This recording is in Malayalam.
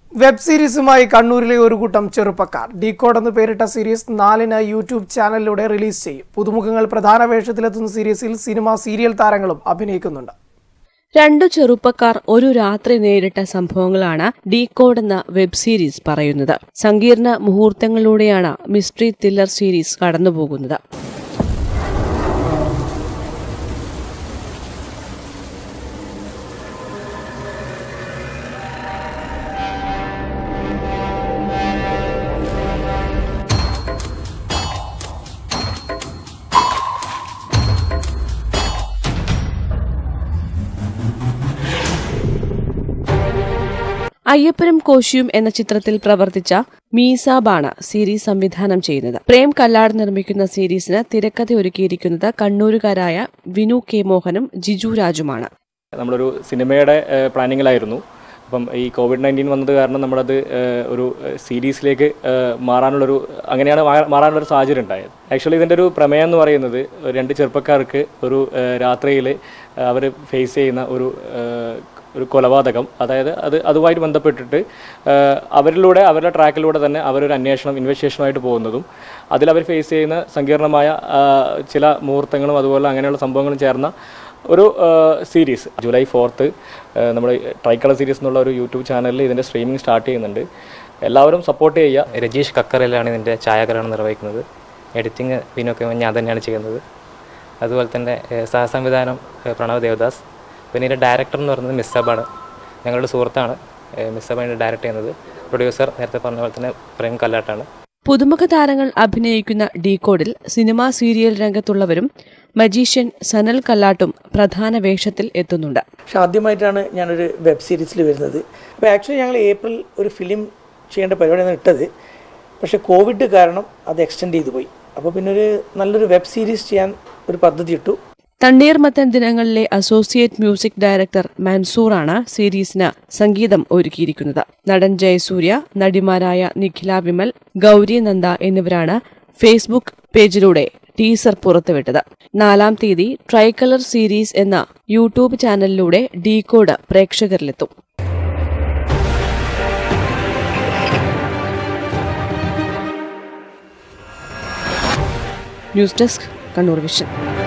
വെബ് സീരീസുമായി കണ്ണൂരിലെ ഒരു കൂട്ടം ചെറുപ്പക്കാർ ഡീകോഡ് എന്ന് പേരിട്ട സീരീസ് നാലിന് യൂട്യൂബ് ചാനലിലൂടെ റിലീസ് ചെയ്യും പുതുമുഖങ്ങൾ പ്രധാന വേഷത്തിലെത്തുന്ന സീരീസിൽ സിനിമ സീരിയൽ താരങ്ങളും അഭിനയിക്കുന്നുണ്ട് രണ്ടു ചെറുപ്പക്കാർ ഒരു രാത്രി നേരിട്ട സംഭവങ്ങളാണ് ഡീകോഡ് എന്ന വെബ് സീരീസ് പറയുന്നത് സങ്കീർണ മുഹൂർത്തങ്ങളിലൂടെയാണ് മിസ്റ്ററി ത്രില്ലർ സീരീസ് കടന്നുപോകുന്നത് അയ്യപ്പനും കോശിയും എന്ന ചിത്രത്തിൽ പ്രവർത്തിച്ച മീസാബാണ് സീരീസ് സംവിധാനം ചെയ്യുന്നത് പ്രേം കല്ലാട് നിർമ്മിക്കുന്ന സീരീസിന് തിരക്കഥ ഒരുക്കിയിരിക്കുന്നത് കണ്ണൂരുകാരായ വിനു കെ മോഹനും ജിജു രാജുമാണ് നമ്മളൊരു സിനിമയുടെ ഏഹ്, പ്ലാനിങ്ങിലായിരുന്നു അപ്പം ഈ കോവിഡ് നയൻറ്റീൻ വന്നത് കാരണം നമ്മളത് ഏഹ്, ഒരു ഏഹ്, സീരീസിലേക്ക് ഏഹ്, മാറാനുള്ളൊരു അങ്ങനെയാണ് മാ- മാറാനുള്ളൊരു സാഹചര്യം ഉണ്ടായത് ആക്ച്വലി ഇതിൻ്റെ ഒരു പ്രമേയം എന്ന് പറയുന്നത് ഒരു രണ്ട് ചെറുപ്പക്കാർക്ക് ഒരു രാത്രിയിൽ അവർ ഫേസ് ചെയ്യുന്ന ഒരു ഏഹ്, ഒരു കൊലപാതകം അതായത് അത് അതുമായിട്ട് ബന്ധപ്പെട്ടിട്ട് ഏഹ്, അവരിലൂടെ അവരുടെ ട്രാക്കിലൂടെ തന്നെ അവരൊരു അന്വേഷണം ഇൻവെസ്റ്റിഗേഷനുമായിട്ട് പോകുന്നതും അതിൽ അവർ ഫേസ് ചെയ്യുന്ന സങ്കീർണമായ ആ, ചില മുഹൂർത്തങ്ങളും അതുപോലെ അങ്ങനെയുള്ള സംഭവങ്ങളും ചേർന്ന ഒരു സീരീസ് ജൂലൈ ഫോർത്ത് നമ്മൾ ട്രൈക്കളർ സീരീസ് എന്നുള്ള ഒരു യൂട്യൂബ് ചാനലിൽ ഇതിൻ്റെ സ്ട്രീമിംഗ് സ്റ്റാർട്ട് ചെയ്യുന്നുണ്ട് എല്ലാവരും സപ്പോർട്ട് ചെയ്യുക രജീഷ് കക്കറിലാണ് ഇതിൻ്റെ ഛായാഗ്രഹണം നിർവഹിക്കുന്നത് എഡിറ്റിംഗ് പിന്നൊക്കെ ഞാൻ തന്നെയാണ് ചെയ്യുന്നത് അതുപോലെ തന്നെ ഏഹ്, സഹസംവിധാനം ഏഹ്, പ്രണവ് ദേവദാസ് പിന്നെ ഇതിൻ്റെ ഡയറക്ടർ എന്ന് പറയുന്നത് മിസ്സബാണ് ഞങ്ങളുടെ സുഹൃത്താണ് ഏഹ്, മിസ്സബാണ് ഡയറക്റ്റ് ചെയ്യുന്നത് പ്രൊഡ്യൂസർ നേരത്തെ പറഞ്ഞ പോലെ തന്നെ പ്രേം കല്ലാട്ടാണ് പുതുമുഖ താരങ്ങൾ അഭിനയിക്കുന്ന ഡീകോഡിൽ സിനിമാ സീരിയൽ രംഗത്തുള്ളവരും മജീഷ്യൻ സനൽ കല്ലാട്ടും പ്രധാന വേഷത്തിൽ എത്തുന്നുണ്ട് പക്ഷെ ആദ്യമായിട്ടാണ് ഞാനൊരു വെബ് സീരീസിൽ വരുന്നത് അപ്പോൾ ആക്ച്വലി ഞങ്ങൾ ഏപ്രിൽ ഒരു ഫിലിം ചെയ്യേണ്ട പരിപാടിയാണ് ഇട്ടത് പക്ഷേ കോവിഡ് കാരണം അത് എക്സ്റ്റെൻഡ് ചെയ്തു പോയി അപ്പോൾ പിന്നെ ഒരു നല്ലൊരു വെബ് സീരീസ് ചെയ്യാൻ ഒരു പദ്ധതി ഇട്ടു തണ്ണീർമത്തൻ ദിനങ്ങളിലെ അസോസിയേറ്റ് മ്യൂസിക് ഡയറക്ടർ മൻസൂറാണ് സീരീസിന് സംഗീതം ഒരുക്കിയിരിക്കുന്നത് നടൻ ജയസൂര്യ നടിമാരായ നിഖില വിമൽ ഗൗരി നന്ദ എന്നിവരാണ് ഫേസ്ബുക്ക് പേജിലൂടെ ടീസർ പുറത്തുവിട്ടത് നാലാം തീയതി ട്രൈകളർ സീരീസ് എന്ന യൂട്യൂബ് ചാനലിലൂടെ ഡീകോഡ് പ്രേക്ഷകരിലെത്തും ന്യൂസ് ഡെസ്ക് കണ്ണൂർ വിഷൻ